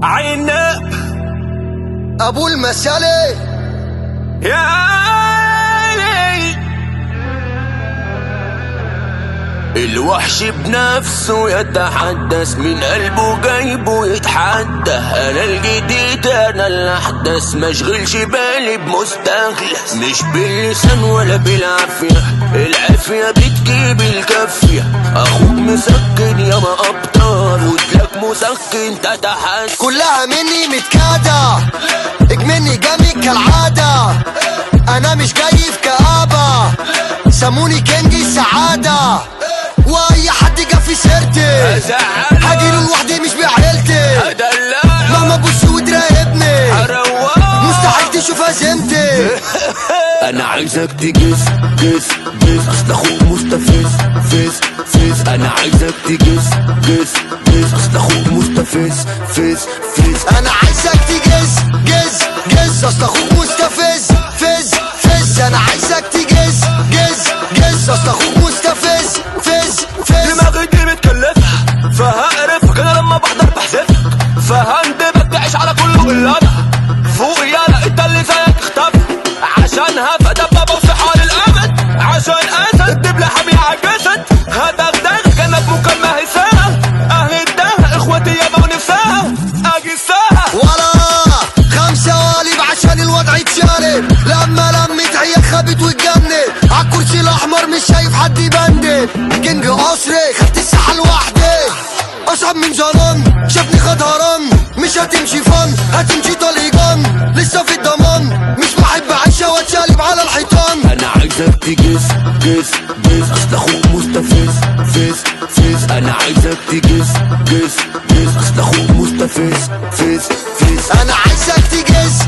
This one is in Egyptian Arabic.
عنب ابو المسالة يا علي الوحش بنفسه يتحدث من قلبه جايبه يتحدى انا الجديد انا الاحدث مشغلش بالي بمستخلص مش باللسان ولا بالعافية العافية بتجيب الكافية اخوك مسكن يا ما ابطال ودلك مسكن تتحدث كلها مني متكادة اجمني جامي كالعادة انا مش جاي في كآبة سموني كينج السعادة واي حد جا في سيرتي ازعل هجيله لوحدي مش بعيلتي ادلع مهما بص وتراقبني اروق مستحيل تشوف هزيمتي انا عايزك تجس جس جس اصل اخوك مستفز فز فز انا عايزك تجس جس جس اصل اخوك مستفز فز فز انا عايزك تجز جز جز اصل اخوك مستفز فز فز انا عايزك تجز جز جز اصل اخوك مستفز فز فز دماغي دي متكلفة فهقرفك انا لما بحضر بحذفك فهندبك تعيش على كل قلادة فوق يالا انت اللي زيك اختفى عشان هفا دبابة وصحة للأبد عشان أسد دبلة حامية عالجسد هدغدغ كأنك مكالمة هيساها أهل الدهر إخواتي يابا ونفسها أجي الساعة ولا خمسة والب عشان الوضع يتشالب لما لمت هي خبت واتجنن عالكرسي الاحمر مش شايف حد يبندل كينج قصري خدت الساحة لوحدي اصعب من ظلام شافني خد هرم مش هتمشي فن هتمشي طليقان لسه في الضمان مش بحب اعيشها واتشالب على الحيطان انا عايزك تجس جس جس اصل اخوك مستفز فز فز انا عايزك تجس جس جس اصل اخوك مستفز فز فز انا عايزك تجز